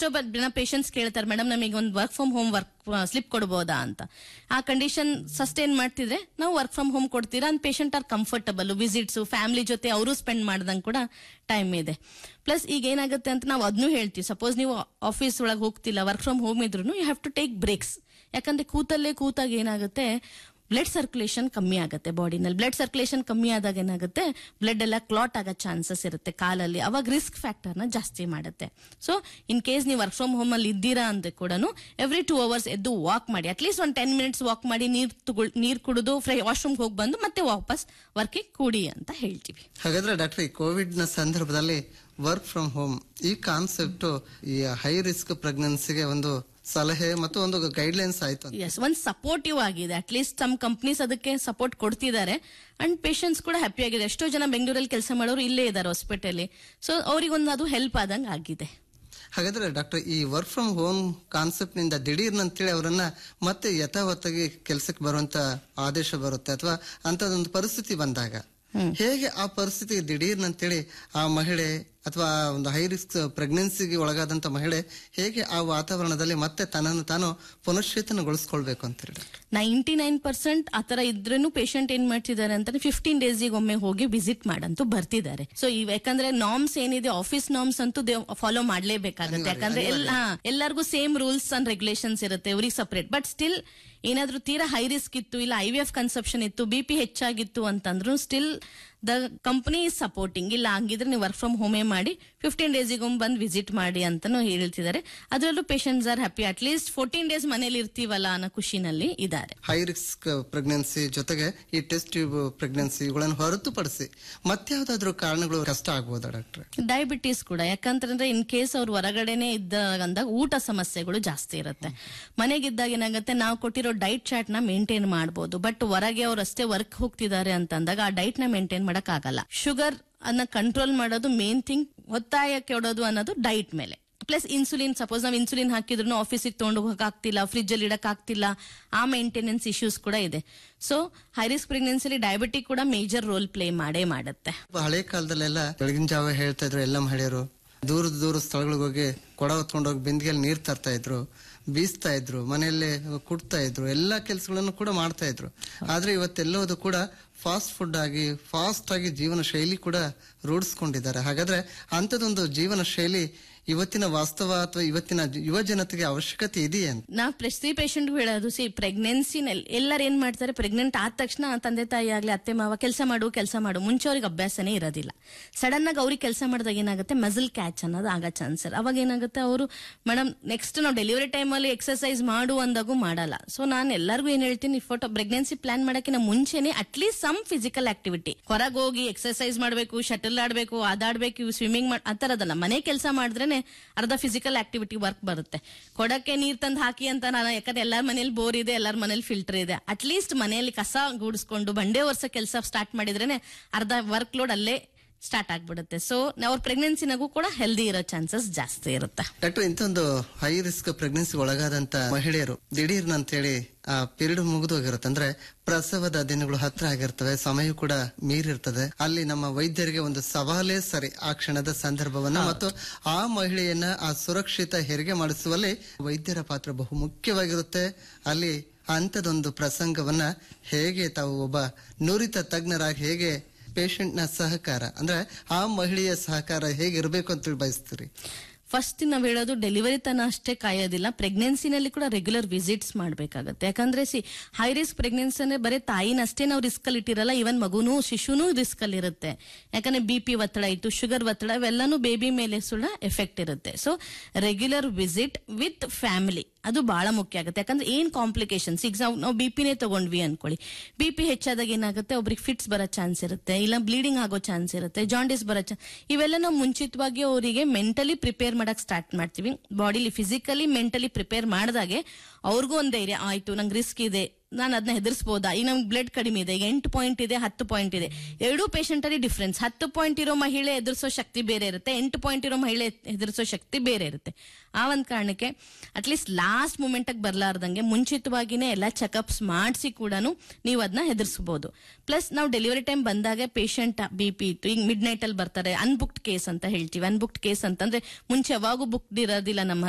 ಎಷ್ಟೋ ಬ- ಜನ ಪೇಷಂಟ್ಸ್ ಕೇಳ್ತಾರೆ ಮೇಡಮ್ ನಮಗೆ ಒಂದು work from home work slip ಕೊಡ್ಬೋದಾ ಅಂತ ಆ ಕಂಡೀಷನ್ ಸಸ್ಟೈನ್ ಮಾಡ್ತಿದ್ರೆ ನಾವು ವರ್ಕ್ ಫ್ರಮ್ ಹೋಮ್ ಕೊಡ್ತೀರಾ ಅಂದ್ patient are comfortable visits family ಜೊತೆ ಅವರು ಸ್ಪೆಂಡ್ ಮಾಡ್ದಂಗೆ ಕೂಡ ಟೈಮ್ ಇದೆ ಪ್ಲಸ್ ಈಗ ಏನಾಗುತ್ತೆ ಅಂತ ನಾವು ಅದನ್ನು ಹೇಳ್ತೀವಿ ಸಪೋಸ್ ನೀವು ಆಫೀಸ್ ಒಳಗೆ ಹೋಗ್ತಿಲ್ಲ ವರ್ಕ್ ಫ್ರಮ್ ಹೋಮ್ ಇದ್ರು you have to take breaks ಯಾಕಂದ್ರೆ ಕೂತಲ್ಲೇ ಕೂತಾಗ ಏನಾಗುತ್ತೆ ಬ್ಲಡ್ ಸರ್ಕ್ಯುಲೇಷನ್ ಕಮ್ಮಿ ಆಗುತ್ತೆ ಬಾಡಿನಲ್ಲಿ ಬ್ಲಡ್ ಸರ್ಕ್ಯುಲೇಷನ್ ಕಮ್ಮಿ ಆದಾಗ ಏನಾಗುತ್ತೆ ಬ್ಲಡ್ ಎಲ್ಲ ಕ್ಲಾಟ್ ಆಗೋ ಚಾನ್ಸಸ್ ಇರುತ್ತೆ ಕಾಲಲ್ಲಿ ಅವಾಗ ರಿಸ್ಕ್ ಫ್ಯಾಕ್ಟರ್ನ ಜಾಸ್ತಿ ಮಾಡುತ್ತೆ ಸೊ ಇನ್ ಕೇಸ್ ನೀವು ವರ್ಕ್ ಫ್ರಮ್ ಹೋಮ್ ಅಲ್ಲಿ ಇದ್ದೀರಾ ಅಂದ್ರೆ ಕೂಡ ಎವ್ರಿ ಟೂ ಅವರ್ಸ್ ಎದ್ದು ವಾಕ್ ಮಾಡಿ ಅಟ್ಲೀಸ್ಟ್ ಒಂದು ಟೆನ್ ಮಿನಿಟ್ಸ್ ವಾಕ್ ಮಾಡಿ ನೀರ್ ತಗೊಳ್ ನೀರ್ ಕುಡಿದು ಫ್ರೈ ವಾಶ್ರೂಮ್ ಹೋಗಿ ಬಂದು ಮತ್ತೆ ವಾಪಸ್ ವರ್ಕಿಗೆ ಕೂಡಿ ಅಂತ ಹೇಳ್ತೀವಿ ಹಾಗಾದ್ರೆ ಡಾಕ್ಟರ್ ಈ ಕೋವಿಡ್ ನ ಸಂದರ್ಭದಲ್ಲಿ ವರ್ಕ್ ಫ್ರಮ್ ಹೋಮ್ ಈ ಕಾನ್ಸೆಪ್ಟ್ ಈ ಹೈ ರಿಸ್ಕ್ ಪ್ರೆಗ್ನೆನ್ಸಿಗೆ ಒಂದು ಸಲಹೆ ಮತ್ತು ಒಂದು ಗೈಡ್ಲೈನ್ಸ್ ಆಯ್ತು ಅಂತ. ಎಸ್ ಒಂದ್ ಸಪೋರ್ಟಿವ್ ಆಗಿದೆ ಅಟ್ಲೀಸ್ಟ್ ಸಮ್ ಕಂಪ್ನೀಸ್ ಅದಕ್ಕೆ ಸಪೋರ್ಟ್ ಕೊಡ್ತಿದ್ದಾರೆ ಅಂಡ್ ಪೇಷಂಟ್ಸ್ ಕೂಡ ಹ್ಯಾಪಿ ಆಗಿದೆ ಎಷ್ಟೋ ಜನ ಬೆಂಗಳೂರಲ್ಲಿ ಕೆಲಸ ಮಾಡೋರು ಇಲ್ಲೇ ಇದ್ದಾರೆ ಹಾಸ್ಪಿಟಲ್ ಸೊ ಅವ್ರಿಗೊಂದು ಅದು ಹೆಲ್ಪ್ ಆದಂಗೆ ಆಗಿದೆ ಹಾಗಾದ್ರೆ ಡಾಕ್ಟರ್ ಈ ವರ್ಕ್ ಫ್ರಮ್ ಹೋಮ್ ಕಾನ್ಸೆಪ್ಟ್ ನಿಂದ ದಿಢೀರ್ ಅಂತೇಳಿ ಅವರನ್ನ ಮತ್ತೆ ಯಥಾವತ್ತಾಗಿ ಕೆಲಸಕ್ಕೆ ಬರುವಂತ ಆದೇಶ ಬರುತ್ತೆ ಅಥವಾ ಅಂತದೊಂದು ಪರಿಸ್ಥಿತಿ ಬಂದಾಗ ಹೇಗೆ ಆ ಪರಿಸ್ಥಿತಿ ದಿಢೀರ್ ಅಂತೇಳಿ ಆ ಮಹಿಳೆ ಅಥವಾ ಒಂದು ಹೈ ರಿಸ್ಕ್ ಪ್ರೆಗ್ನೆನ್ಸಿಗೆ ಒಳಗಾದಂತ ಮಹಿಳೆ ಹೇಗೆ ಆ ವಾತಾವರಣದಲ್ಲಿ ಮತ್ತೆ ತನ್ನನ್ನು ತಾನು ಪುನಶ್ಚೇತನಗೊಳಿಸ್ಕೊಳ್ಬೇಕು ಅಂತೀರಿ ಡಾಕ್ಟರ್ ನೈಂಟಿ ನೈನ್ ಪರ್ಸೆಂಟ್ ಆತರ ಇದ್ರೂ ಪೇಷಂಟ್ ಏನ್ ಮಾಡ್ತಿದ್ದಾರೆ ಅಂತ ಫಿಫ್ಟೀನ್ ಡೇಸಿಗೆ ಒಮ್ಮೆ ಹೋಗಿ ವಿಸಿಟ್ ಮಾಡಂತೂ ಬರ್ತಿದ್ದಾರೆ ಸೊ ಇವ್ ಯಾಕಂದ್ರೆ ನಾರ್ಮ್ಸ್ ಏನಿದೆ ಆಫೀಸ್ ನಾರ್ಮ್ಸ್ ಅಂತೂ ಫಾಲೋ ಮಾಡ್ಲೇಬೇಕಾಗುತ್ತೆ ಯಾಕಂದ್ರೆ ಎಲ್ಲ ಎಲ್ಲರಿಗೂ ಸೇಮ್ ರೂಲ್ಸ್ ಅಂಡ್ ರೆಗ್ಯುಲೇಷನ್ಸ್ ಇರುತ್ತೆ ಅವ್ರಿಗೆ ಸಪರೇಟ್ ಬಟ್ ಸ್ಟಿಲ್ ಏನಾದ್ರೂ ತೀರಾ ಹೈ ರಿಸ್ಕ್ ಇತ್ತು ಇಲ್ಲ ಐ ವಿ ಎಫ್ ಕನ್ಸಪ್ಷನ್ ಇತ್ತು ಬಿ ಪಿ ಹೆಚ್ಚಾಗಿತ್ತು ಅಂತಂದ್ರು still the company is supporting ಇಲ್ಲ ಹಂಗಿದ್ರೆ ನೀವು ವರ್ಕ್ ಫ್ರಮ್ ಹೋಮೇ ಮಾಡಿ ಫಿಫ್ಟೀನ್ ಡೇಸಿಗೊಮ್ಮೆ ಬಂದು ವಿಸಿಟ್ ಮಾಡಿ ಅಂತಾನು ಹೇಳ್ತಿದ್ದಾರೆ ಅದರಲ್ಲೂ patients are happy at least fourteen days ಮನೇಲಿ ಇರ್ತೀವಲ್ಲ ಅನ್ನೋ ಖುಷಿನಲ್ಲಿ ಇದ್ದಾರೆ ಹೈ ರಿಸ್ಕ್ ಪ್ರೆಗ್ನೆನ್ಸಿ ಜೊತೆಗೆ ಈ ಟೆಸ್ಟ್ ಟ್ಯೂಬ್ ಪ್ರೆಗ್ನೆನ್ಸಿ ಇವುಗಳನ್ನು ಹೊರತುಪಡಿಸಿ ಮತ್ಯಾವ್ದಾದ್ರು ಕಾರಣಗಳು ಕಷ್ಟ ಆಗ್ಬೋದಾ ಡಾಕ್ಟ್ರೆ ಡಯಾಬಿಟೀಸ್ ಕೂಡ ಯಾಕಂತಂದ್ರೆ ಇನ್ ಕೇಸ್ ಅವ್ರು ಹೊರಗಡೆನೆ ಇದ್ದಾಗ ಊಟ ಸಮಸ್ಯೆಗಳು ಜಾಸ್ತಿ ಇರುತ್ತೆ ಮನೆಗಿದ್ದಾಗ ಏನಾಗುತ್ತೆ ನಾವು ಕೊಟ್ಟಿರೋ ಡೈಟ್ ಚಾರ್ಟ್ ನ ಮೇಂಟೈನ್ ಮಾಡಬಹುದು ಬಟ್ ಹೊರಗೆ ಅವ್ರು ಅಷ್ಟೇ ವರ್ಕ್ ಹೋಗ್ತಿದ್ದಾರೆ ಅಂತಂದಾಗ ಆ ಡೈಟ್ ನ ಮೇಂಟೈನ್ ಮಾಡಕ್ ಆಗಲ್ಲ ಶುಗರ್ ಅನ್ನ ಕಂಟ್ರೋಲ್ ಮಾಡೋದು ಮೇನ್ ಥಿಂಗ್ ಒತ್ತಾಯ ಕೆಡೋದು ಅನ್ನೋದು ಡೈಟ್ ಮೇಲೆ ಪ್ಲಸ್ ಇನ್ಸುಲಿನ್ ಸಪೋಸ್ ನಾವು ಇನ್ಸುಲಿನ್ ಹಾಕಿದ್ರು ಆಫೀಸಿಗೆ ತಗೊಂಡು ಹೋಗಕ್ ಆಗ್ತಿಲ್ಲ ಫ್ರಿಜ್ ಅಲ್ಲಿ ಇಡಕ್ ಆಗ್ತಿಲ್ಲ ಆ ಮೇಂಟೆನೆನ್ಸ್ ಇಶ್ಯೂಸ್ ಕೂಡ ಇದೆ ಸೊ ಹೈ ರಿಸ್ಕ್ ಪ್ರೆಗ್ನೆನ್ಸಿಲಿ ಡಯಾಬಿಟಿಕ್ ಕೂಡ ಮೇಜರ್ ರೋಲ್ ಪ್ಲೇ ಮಾಡೇ ಮಾಡುತ್ತೆ ಹಳೆ ಕಾಲದಲ್ಲೆಲ್ಲ ಬೆಳಗಿನ ಜಾವ ಹೇಳ್ತಾ ಇದ್ರು ಎಲ್ಲ ಮಹಿಳೆಯರು ದೂರದ ದೂರ ಸ್ಥಳಗಳಿಗೆ ಹೋಗಿ ಕೊಡ ಹೊತ್ಕೊಂಡು ಹೋಗಿ ಬಿಂದಿಗೆಯಲ್ಲಿ ನೀರ್ ತರ್ತಾ ಇದ್ರು ಬೀಸ್ತಾ ಇದ್ರು ಮನೆಯಲ್ಲೇ ಕುಡ್ತಾ ಇದ್ರು ಎಲ್ಲಾ ಕೆಲಸಗಳನ್ನು ಕೂಡ ಮಾಡ್ತಾ ಇದ್ರು ಆದ್ರೆ ಇವತ್ತೆಲ್ಲವೂ ಕೂಡ ಫಾಸ್ಟ್ ಫುಡ್ ಆಗಿ ಫಾಸ್ಟ್ ಆಗಿ ಜೀವನ ಶೈಲಿ ಕೂಡ ರೂಢಿಸ್ಕೊಂಡಿದ್ದಾರೆ ಹಾಗಾದ್ರೆ ಅಂಥದ್ದೊಂದು ಜೀವನ ಶೈಲಿ ಇವತ್ತಿನ ವಾಸ್ತವ ಅಥವಾ ಇವತ್ತಿನ ಯುವ ಜನತೆಗೆ ಅವಶ್ಯಕತೆ ಇದೆಯೇ ಅಂತ ನಾವು ಪ್ರತಿ ಪೇಷಂಟ್ ಹೇಳೋದು ಸಿ ಪ್ರೆಗ್ನೆನ್ಸಿನಲ್ಲಿ ಎಲ್ಲರೂ ಏನ್ ಮಾಡ್ತಾರೆ ಪ್ರೆಗ್ನೆಂಟ್ ಆದ ತಕ್ಷಣ ತಂದೆ ತಾಯಿ ಆಗ್ಲಿ ಅತ್ತೆ ಮಾವ ಕೆಲಸ ಮಾಡು ಕೆಲಸ ಮಾಡು ಮುಂಚೆ ಅವ್ರಿಗೆ ಅಭ್ಯಾಸನೇ ಇರೋದಿಲ್ಲ ಸಡನ್ ಆಗಿ ಅವ್ರಿಗೆ ಕೆಲಸ ಮಾಡಿದಾಗ ಏನಾಗುತ್ತೆ ಮಸಲ್ ಕ್ಯಾಚ್ ಅನ್ನೋದು ಆಗೋ ಚಾನ್ಸ್ ಅವಾಗ ಏನಾಗುತ್ತೆ ಅವರು ಮೇಡಮ್ ನೆಕ್ಸ್ಟ್ ನಾವು ಡೆಲಿವರಿ ಟೈಮಲ್ಲಿ ಎಕ್ಸರ್ಸೈಸ್ ಮಾಡು ಅಂದಾಗೂ ಮಾಡಲ್ಲ ಸೊ ನಾನು ಎಲ್ಲರಿಗೂ ಏನ್ ಹೇಳ್ತೀನಿ ಫೋಟೋ ಪ್ರೆಗ್ನೆನ್ಸಿ ಪ್ಲಾನ್ ಮಾಡಕ್ಕಿಂತ ಮುಂಚೆನೆ ಅಟ್ಲೀಸ್ಟ್ ಸಮ್ ಫಿಸಿಕಲ್ ಆಕ್ಟಿವಿಟಿ ಹೊರಗೆ ಹೋಗಿ ಎಕ್ಸರ್ಸೈಸ್ ಮಾಡಬೇಕು ಶಟಲ್ ಆಡ್ಬೇಕು ಅದಾಡ್ಬೇಕು ಸ್ವಿಮ್ಮಿಂಗ್ ಮಾಡ್ ಆ ತರದಲ್ಲ ಮನೆ ಕೆಲಸ ಮಾಡಿದ್ರೇನೆ ಅರ್ಧ ಫಿಸಿಕಲ್ ಆಕ್ಟಿವಿಟಿ ವರ್ಕ್ ಬರುತ್ತೆ ಕೊಡಕ್ಕೆ ನೀರ್ ತಂದು ಹಾಕಿ ಅಂತ ನಾನು ಯಾಕಂದ್ರೆ ಎಲ್ಲರ ಮನೇಲಿ ಬೋರ್ ಇದೆ ಎಲ್ಲರ ಮನೇಲಿ ಫಿಲ್ಟರ್ ಇದೆ ಅಟ್ಲೀಸ್ಟ್ ಮನೆಯಲ್ಲಿ ಕಸ ಗೂಡಿಸ್ಕೊಂಡು ಬಂಡೆ ವರ್ಷ ಕೆಲಸ ಸ್ಟಾರ್ಟ್ ಮಾಡಿದ್ರೇನೆ ಅರ್ಧ ವರ್ಕ್ ಲೋಡ್ ಅಲ್ಲೇ ಸ್ಟಾರ್ಟ್ ಆಗ್ಬಿಡುತ್ತೆ ಸೊ ಅವ್ರ ಪ್ರೆಗ್ನೆನ್ಸಿನಾಗೂ ಕೂಡ ಹೆಲ್ದಿ ಇರೋ ಚಾನ್ಸಸ್ ಜಾಸ್ತಿ ಇರುತ್ತೆ ಡಾಕ್ಟರ್ ಇಂಥೊಂದು ಹೈ ರಿಸ್ಕ್ ಪ್ರೆಗ್ನೆನ್ಸಿ ಒಳಗಾದಂತ ಮಹಿಳೆಯರು ದಿಢೀರ್ನ ಅಂತೇಳಿ ಆ ಪೀರಿಯಡ್ ಮುಗಿದೋಗಿರುತ್ತೆ ಅಂದ್ರೆ ಪ್ರಸವದ ದಿನಗಳು ಹತ್ರ ಆಗಿರ್ತವೆ ಸಮಯ ಕೂಡ ಮೀರಿರ್ತದೆ ಅಲ್ಲಿ ನಮ್ಮ ವೈದ್ಯರಿಗೆ ಒಂದು ಸವಾಲೇ ಸರಿ ಆ ಕ್ಷಣದ ಸಂದರ್ಭವನ್ನ ಮತ್ತು ಆ ಮಹಿಳೆಯನ್ನ ಆ ಸುರಕ್ಷಿತ ಹೆರಿಗೆ ಮಾಡಿಸುವಲ್ಲಿ ವೈದ್ಯರ ಪಾತ್ರ ಬಹು ಮುಖ್ಯವಾಗಿರುತ್ತೆ ಅಲ್ಲಿ ಅಂಥದೊಂದು ಪ್ರಸಂಗವನ್ನ ಹೇಗೆ ತಾವು ಒಬ್ಬ ನುರಿತ ತಜ್ಞರಾಗಿ ಹೇಗೆ ಪೇಷಂಟ್ ನ ಸಹಕಾರ ಅಂದ್ರೆ ಆ ಮಹಿಳೆಯ ಸಹಕಾರ ಹೇಗಿರ್ಬೇಕು ಅಂತ ಬಯಸ್ತೀರಿ ಫಸ್ಟ್ ನಾವ್ ಹೇಳೋದು ಡೆಲಿವರಿ ತನ ಅಷ್ಟೇ ಕಾಯೋದಿಲ್ಲ ಪ್ರೆಗ್ನೆನ್ಸಿನಲ್ಲಿ ಕೂಡ ರೆಗ್ಯುಲರ್ ವಿಸಿಟ್ಸ್ ಮಾಡ್ಬೇಕಾಗತ್ತೆ ಯಾಕಂದ್ರೆ ಸಿ ಹೈ ರಿಸ್ಕ್ ಪ್ರೆಗ್ನೆನ್ಸಿ ಅಂದ್ರೆ ಬರೀ ತಾಯಿನಷ್ಟೇ ನಾವು ರಿಸ್ಕ್ ಅಲ್ಲಿ ಇಟ್ಟಿರಲ್ಲ ಇವನ್ ಮಗುನೂ ಶಿಶುನೂ ರಿಸ್ಕ್ ಅಲ್ಲಿ ಇರುತ್ತೆ ಯಾಕಂದ್ರೆ ಬಿ ಪಿ ಒತ್ತಡ ಇತ್ತು ಶುಗರ್ ಒತ್ತಡ ಇವೆಲ್ಲಾನು ಬೇಬಿ ಮೇಲೆ ಸುಳ್ಳ ಎಫೆಕ್ಟ್ ಇರುತ್ತೆ so regular visit with family ಅದು ಬಹಳ ಮುಖ್ಯ ಆಗುತ್ತೆ ಯಾಕಂದ್ರೆ ಏನ್ ಕಾಂಪ್ಲಿಕೇಶನ್ಸ್ ಈಗ ನಾವು ನಾವು ಬಿ ಪಿನೇ ತಗೊಂಡ್ವಿ ಅನ್ಕೊಳ್ಳಿ ಬಿ ಪಿ ಹೆಚ್ಚಾದಾಗ ಏನಾಗುತ್ತೆ ಒಬ್ರಿಗೆ ಫಿಟ್ಸ್ ಬರೋ ಚಾನ್ಸ್ ಇರುತ್ತೆ ಇಲ್ಲ ಬ್ಲೀಡಿಂಗ್ ಆಗೋ ಚಾನ್ಸ್ ಇರುತ್ತೆ ಜಾಂಡಿಸ್ ಬರೋ ಚಾನ್ಸ್ ಇವೆಲ್ಲ ನಾವು ಮುಂಚಿತವಾಗಿ ಅವರಿಗೆ ಮೆಂಟಲಿ ಪ್ರಿಪೇರ್ ಮಾಡಕ್ ಸ್ಟಾರ್ಟ್ ಮಾಡ್ತೀವಿ ಬಾಡಿಲಿ ಫಿಸಿಕಲಿ ಮೆಂಟಲಿ ಪ್ರಿಪೇರ್ ಮಾಡಿದಾಗೆ ಅವ್ರಿಗೂ ಒಂದ್ ಧೈರ್ಯ ಆಯ್ತು ನಂಗೆ ರಿಸ್ಕ್ ಇದೆ ನಾನು ಅದನ್ನ ಹೆದರ್ಸ್ಬೋದಾ ಈಗ ನಮ್ಗೆ ಬ್ಲಡ್ ಕಡಿಮೆ ಇದೆ ಈಗ ಎಂಟು ಪಾಯಿಂಟ್ ಇದೆ ಹತ್ತು ಪಾಯಿಂಟ್ ಇದೆ ಎರಡೂ ಪೇಷಂಟ್ ಅಲ್ಲಿ ಡಿಫ್ರೆನ್ಸ್ ಹತ್ತು ಪಾಯಿಂಟ್ ಇರೋ ಮಹಿಳೆ ಎದುರಿಸೋ ಶಕ್ತಿ ಬೇರೆ ಇರುತ್ತೆ ಎಂಟು ಪಾಯಿಂಟ್ ಇರೋ ಮಹಿಳೆ ಎದುರಿಸೋ ಶಕ್ತಿ ಬೇರೆ ಇರುತ್ತೆ ಆ ಒಂದ್ ಕಾರಣಕ್ಕೆ ಅಟ್ಲೀಸ್ಟ್ ಲಾಸ್ಟ್ ಮೂಮೆಂಟ್ ಬರ್ಲಾರ್ದಂಗೆ ಮುಂಚಿತವಾಗಿನೇ ಎಲ್ಲ ಚೆಕಪ್ಸ್ ಮಾಡಿಸಿ ಕೂಡ ನೀವು ಅದನ್ನ ಹೆದರ್ಸ್ಬೋದು ಪ್ಲಸ್ ನಾವು ಡೆಲಿವರಿ ಟೈಮ್ ಬಂದಾಗ ಪೇಷಂಟ್ ಬಿ ಪಿ ಇತ್ತು ಈಗ ಮಿಡ್ ನೈಟ್ ಅಲ್ಲಿ ಬರ್ತಾರೆ ಅನ್ಬುಕ್ಡ್ ಕೇಸ್ ಅಂತ ಹೇಳ್ತೀವಿ ಅನ್ಬುಕ್ಡ್ ಕೇಸ್ ಅಂತಂದ್ರೆ ಮುಂಚೆ ಯಾವಾಗೂ ಬುಕ್ಡ್ ಇರೋದಿಲ್ಲ ನಮ್ಮ